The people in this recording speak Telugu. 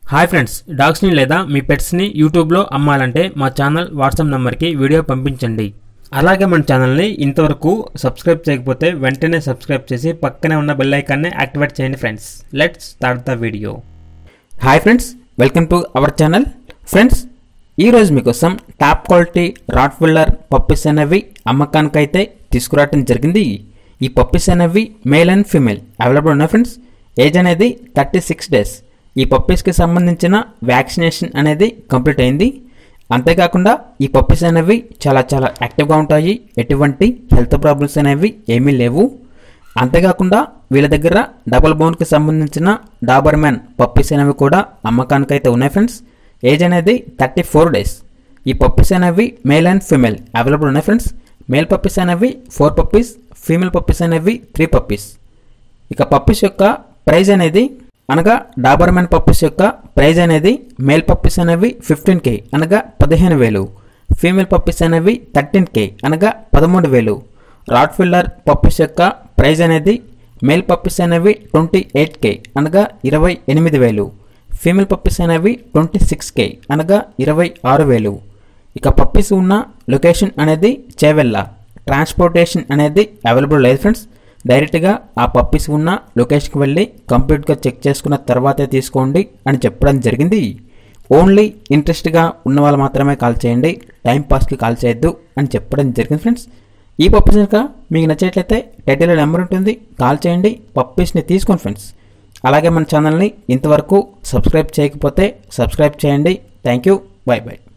హాయ్ ఫ్రెండ్స్ డాగ్స్ని లేదా మీ పెట్స్ని యూట్యూబ్లో అమ్మాలంటే మా ఛానల్ వాట్సాప్ నెంబర్కి వీడియో పంపించండి అలాగే మన ఛానల్ని ఇంతవరకు సబ్స్క్రైబ్ చేయకపోతే వెంటనే సబ్స్క్రైబ్ చేసి పక్కనే ఉన్న బెల్ ఐకాన్ని యాక్టివేట్ చేయండి friends let's start the video hi friends welcome to our channel friends ఈరోజు మీకోసం top quality rottweiler puppies అనేవి అమ్మకానికైతే తీసుకురావడం జరిగింది ఈ పప్పీస్ అనేవి మేల్ అండ్ ఫీమేల్ అవైలబుల్ ఉన్నాయి ఫ్రెండ్స్ ఏజ్ అనేది థర్టీ సిక్స్ డేస్ ఈ పప్పీస్కి సంబంధించిన వ్యాక్సినేషన్ అనేది కంప్లీట్ అయింది అంతేకాకుండా ఈ పప్పీస్ అనేవి చాలా చాలా యాక్టివ్గా ఉంటాయి ఎటువంటి హెల్త్ ప్రాబ్లమ్స్ అనేవి ఏమీ లేవు అంతేకాకుండా వీళ్ళ దగ్గర డబుల్ బోన్కి సంబంధించిన డాబర్ మ్యాన్ పప్పీస్ అనేవి కూడా అమ్మకానికి అయితే ఉన్నాయి ఫ్రెండ్స్ ఏజ్ అనేది థర్టీ ఫోర్ డేస్ ఈ పప్పీస్ అనేవి మేల్ అండ్ ఫీమేల్ అవైలబుల్ ఉన్నాయి ఫ్రెండ్స్ మేల్ పప్పీస్ అనేవి ఫోర్ పప్పీస్ ఫీమేల్ పప్పీస్ అనేవి త్రీ పప్పీస్ ఇక పప్పీస్ యొక్క ప్రైజ్ అనేది అనగా డాబర్ మ్యాన్ పప్పీస్ యొక్క ప్రైజ్ అనేది మేల్ పప్పీస్ అనేవి ఫిఫ్టీన్ కే అనగా పదిహేను వేలు ఫీమేల్ పప్పీస్ అనేవి థర్టీన్ కే అనగా పదమూడు వేలు రాట్ ఫిల్లర్ పప్పీస్ యొక్క ప్రైజ్ అనేది మేల్ పప్పీస్ అనేవి ట్వంటీ ఎయిట్ కే అనగా ఇరవై ఎనిమిది వేలు ఫీమేల్ పప్పీస్ అనేవి ట్వంటీ సిక్స్ కే అనగా ఇరవై ఆరు వేలు ఇక పప్పీస్ ఉన్న లొకేషన్ అనేది చేవెళ్ళ ట్రాన్స్పోర్టేషన్ అనేది అవైలబుల్ లేదు ఫ్రెండ్స్ డైరెక్ట్గా ఆ పప్పీస్ ఉన్న లొకేషన్కి వెళ్ళి కంప్లీట్గా చెక్ చేసుకున్న తర్వాతే తీసుకోండి అని చెప్పడం జరిగింది ఓన్లీ ఇంట్రెస్ట్గా ఉన్న వాళ్ళు మాత్రమే కాల్ చేయండి టైం పాస్కి కాల్ చేయొద్దు అని చెప్పడం జరిగింది ఫ్రెండ్స్ ఈ పప్పీస్ కనుక మీకు నచ్చినట్లయితే టైటిల్ నెంబర్ ఉంటుంది కాల్ చేయండి పప్పీస్ని తీసుకోండి ఫ్రెండ్స్ అలాగే మన ఛానల్ని ఇంతవరకు సబ్స్క్రైబ్ చేయకపోతే సబ్స్క్రైబ్ చేయండి థ్యాంక్ యూ బై బై